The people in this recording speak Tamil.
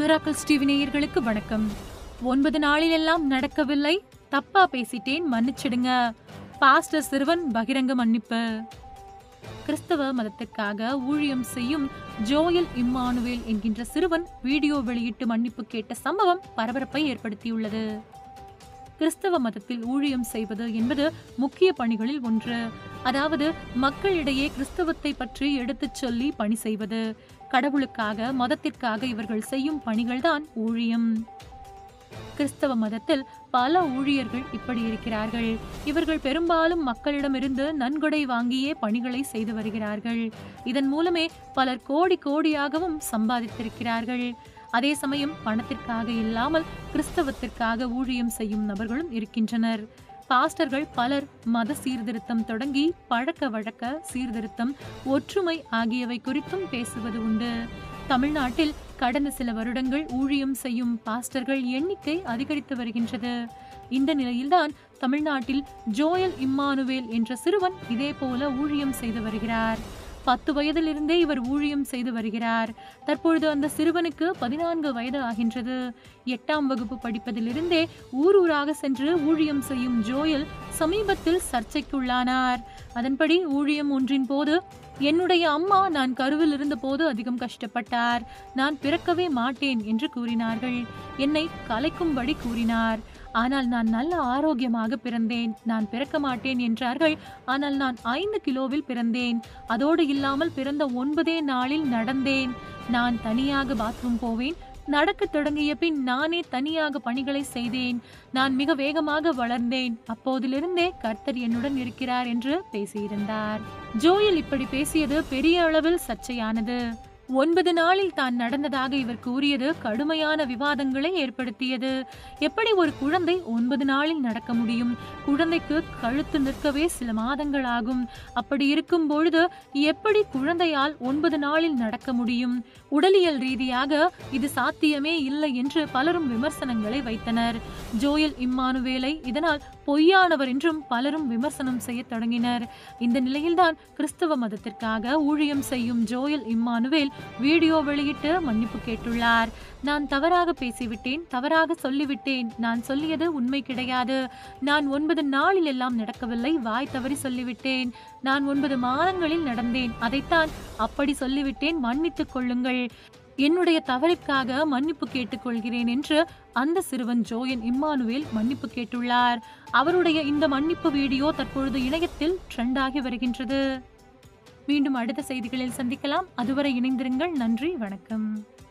மிராக்கல் டிவி நேயர்களுக்கு வணக்கம் ஒன்பது நாளில் எல்லாம் நடக்கவில்லை தப்பா பேசிட்டேன் மன்னிச்சிடுங்க பாஸ்டர் சிறுவன் பகிரங்க மன்னிப்பு கிறிஸ்தவ மதத்திற்காக ஊழியம் செய்யும் ஜோயல் இம்மானுவேல் என்கின்ற சிறுவன் வீடியோ வெளியிட்டு மன்னிப்பு கேட்ட சம்பவம் பரபரப்பை ஏற்படுத்தியுள்ளது கிறிஸ்தவ மதத்தில் ஊழியம் செய்வது என்பது முக்கிய பணிகளில் ஒன்று அதாவது மக்களிடையே கிறிஸ்தவத்தை பற்றி எடுத்துச் சொல்லி பணி செய்வது கடவுளுக்காக மதத்திற்காக இவர்கள் செய்யும் பணிகள்தான் ஊழியம் கிறிஸ்தவ மதத்தில் பல ஊழியர்கள் இப்படி இருக்கிறார்கள் இவர்கள் பெரும்பாலும் மக்களிடமிருந்து நன்கொடை வாங்கியே பணிகளை செய்து வருகிறார்கள் இதன் மூலமே பலர் கோடி கோடியாகவும் சம்பாதித்திருக்கிறார்கள் அதே சமயம் பணத்திற்காக இல்லாமல் கிறிஸ்தவத்திற்காக ஊழியம் செய்யும் நபர்களும் இருக்கின்றனர் பாஸ்டர்கள் பலர் மத சீர்திருத்தம் தொடங்கி பழக்க வழக்க சீர்திருத்தம் ஒற்றுமை ஆகியவை குறித்தும் பேசுவது உண்டு தமிழ்நாட்டில் கடந்த சில வருடங்கள் ஊழியம் செய்யும் பாஸ்டர்கள் எண்ணிக்கை அதிகரித்து வருகின்றது இந்த நிலையில்தான் தமிழ்நாட்டில் ஜோயல் இம்மானுவேல் என்ற சிறுவன் இதே போல ஊழியம் செய்து வருகிறார் பத்து வயதிலிருந்தே இவர் ஊழியம் செய்து வருகிறார் தற்பொழுது அந்த சிறுவனுக்கு பதினான்கு வயது ஆகின்றது எட்டாம் வகுப்பு படிப்பதிலிருந்தே ஊர் ஊராக சென்று ஊழியம் செய்யும் ஜோயல் சமீபத்தில் சர்ச்சைக்குள்ளானார் அதன்படி ஊழியம் ஒன்றின் போது என்னுடைய அம்மா நான் கருவில் இருந்தபோது அதிகம் கஷ்டப்பட்டார் நான் பிறக்கவே மாட்டேன் என்று கூறினார்கள் என்னை கலைக்கும்படி கூறினார் ஆனால் நான் நல்ல ஆரோக்கியமாக பிறந்தேன் நான் பிறக்க மாட்டேன் என்றார்கள் ஆனால் நான் ஐந்து கிலோவில் பிறந்தேன் அதோடு இல்லாமல் பிறந்த ஒன்பதே நாளில் நடந்தேன் நான் தனியாக பாத்ரூம் போவேன் நடக்கத் தொடங்கிய பின் நானே தனியாக பணிகளை செய்தேன் நான் மிக வேகமாக வளர்ந்தேன் அப்போதிலிருந்தே கர்த்தர் என்னுடன் இருக்கிறார் என்று பேசியிருந்தார் ஜோயல் இப்படி பேசியது பெரிய அளவில் சர்ச்சையானது ஒன்பது நாளில் தான் நடந்ததாக இவர் கூறியது கடுமையான விவாதங்களை ஏற்படுத்தியது எப்படி ஒரு குழந்தை ஒன்பது நாளில் நடக்க முடியும் குழந்தைக்கு கழுத்து நிற்கவே சில மாதங்கள் ஆகும் அப்படி இருக்கும் பொழுது எப்படி குழந்தையால் ஒன்பது நாளில் நடக்க முடியும் உடலியல் ரீதியாக இது சாத்தியமே இல்லை என்று பலரும் விமர்சனங்களை வைத்தனர் ஜோயல் இம்மானுவேலை இதனால் பொய்யானவர் என்றும் பலரும் விமர்சனம் செய்ய தொடங்கினர் இந்த நிலையில்தான் கிறிஸ்தவ மதத்திற்காக ஊழியம் செய்யும் ஜோயல் இம்மானுவேல் வீடியோ வெளியிட்டு மன்னிப்பு கேட்டுள்ளார் நான் தவறாக பேசிவிட்டேன் தவறாக சொல்லிவிட்டேன் நான் சொல்லியது உண்மை கிடையாது நான் ஒன்பது நாளில் எல்லாம் நடக்கவில்லை வாய் தவறி சொல்லிவிட்டேன் நான் ஒன்பது மாதங்களில் நடந்தேன் அதைத்தான் அப்படி சொல்லிவிட்டேன் மன்னித்துக் கொள்ளுங்கள் என்னுடைய தவறுக்காக மன்னிப்பு கேட்டுக்கொள்கிறேன் என்று அந்த சிறுவன் ஜோயன் இம்மானுவேல் மன்னிப்பு கேட்டுள்ளார் அவருடைய இந்த மன்னிப்பு வீடியோ தற்பொழுது இணையத்தில் ட்ரெண்டாகி வருகின்றது மீண்டும் அடுத்த செய்திகளில் சந்திக்கலாம் அதுவரை இணைந்திருங்கள் நன்றி வணக்கம்